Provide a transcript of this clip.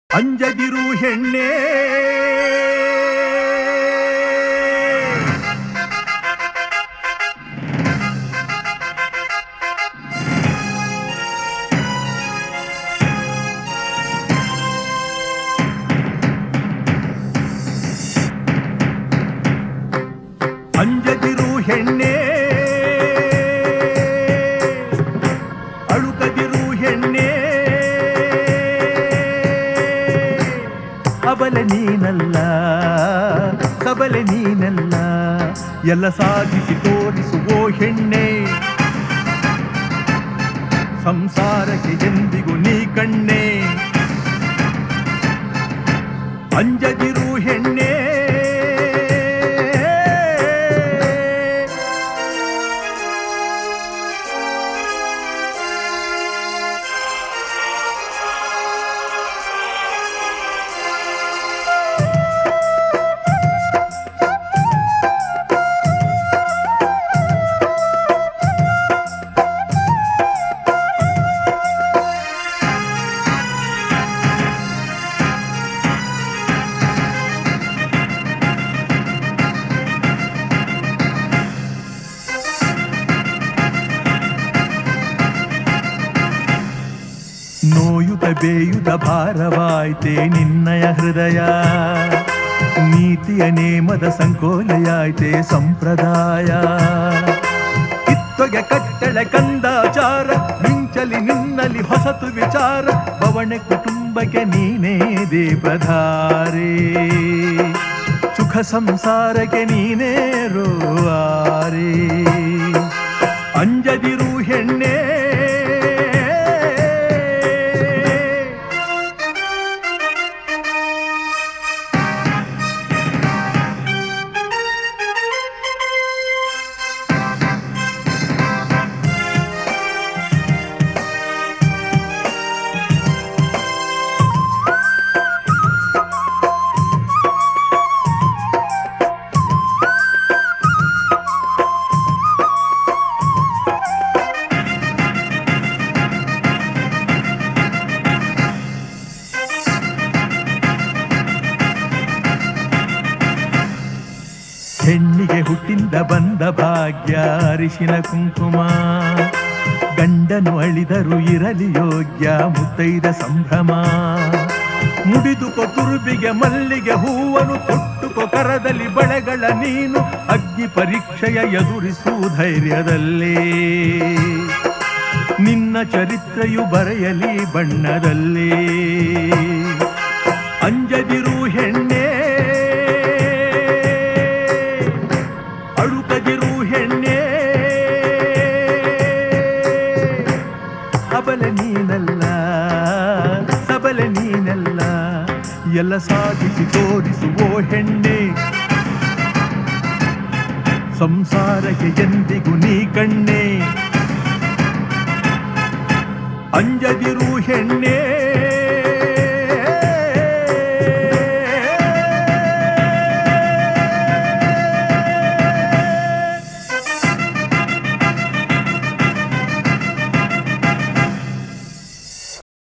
ಅಂಜದಿರು ಹೆಣ್ಣೆ ಅಂಜದಿರು ಹೆಣ್ಣೆ ಅಳುಕದಿರು ಹೆಣ್ಣೆ ಅವಲೆ ನೀನಲ್ಲ ಸಬಲೆ ನೀನಲ್ಲ ಎಲ್ಲ ಸಾಧಿಸಿ ತೋರಿಸುವೋ ಹೆಣ್ಣೆ ಸಂಸಾರಕ್ಕೆ ಎಂದಿಗೂ ನೀ ಕಣ್ಣೆ ಅಂಜದಿರು ಹೆಣ್ಣೆ ನೋಯುತ ಬೇಯುತ ಭಾರವಾಯ್ತೆ ನಿನ್ನಯ ಹೃದಯ ನೀತಿಯ ನೇಮದ ಸಂಕೋಲೆಯಾಯ್ತೆ ಸಂಪ್ರದಾಯ ಕಿತ್ತೊಗೆ ಕಟ್ಟಳೆ ಕಂದಾಚಾರ ಮಿಂಚಲಿ ನಿನ್ನಲಿ ಹೊಸತು ವಿಚಾರ ಬವಣೆ ಕುಟುಂಬಕ್ಕೆ ನೀನೇ ದೇವಧಾರೆ ಸುಖ ಸಂಸಾರಕ್ಕೆ ನೀನೇ ರೋವಾರೆ ಅಂಜದಿರು ಹೆಣ್ಣೆ ಹೆಣ್ಣಿಗೆ ಹುಟ್ಟಿಂದ ಬಂದ ಭಾಗ್ಯ ಅರಿಶಿನ ಕುಂಕುಮ ಗಂಡನು ಅಳಿದರು ಇರಲಿ ಯೋಗ್ಯ ಮುತ್ತೈದ ಸಂಭ್ರಮ ಮುಡಿದುಕೊ ತುರುಬಿಗೆ ಮಲ್ಲಿಗೆ ಹೂವನು ತೊಟ್ಟುಕೊ ಕರದಲ್ಲಿ ಬಳೆಗಳ ನೀನು ಅಗ್ನಿ ಪರೀಕ್ಷೆಯ ಎದುರಿಸು ಧೈರ್ಯದಲ್ಲೇ ನಿನ್ನ ಚರಿತ್ರೆಯು ಬರೆಯಲಿ ಬಣ್ಣದಲ್ಲೇ ಅಂಜದಿರು ಹೆಣ್ಣೆ ಅಳುಕದಿರು ಹೆಣ್ಣೆ ಅಬಲೆ ನೀನಲ್ಲ ಸಬಲೆ ನೀನಲ್ಲ ಎಲ್ಲ ಸಾಧಿಸಿ ತೋರಿಸುವೋ ಹೆಣ್ಣೆ ಸಂಸಾರಕ್ಕೆ ಎಂದಿಗೂ ನೀ ಕಣ್ಣೆ ಅಂಜದಿರು ಹೆಣ್ಣೆ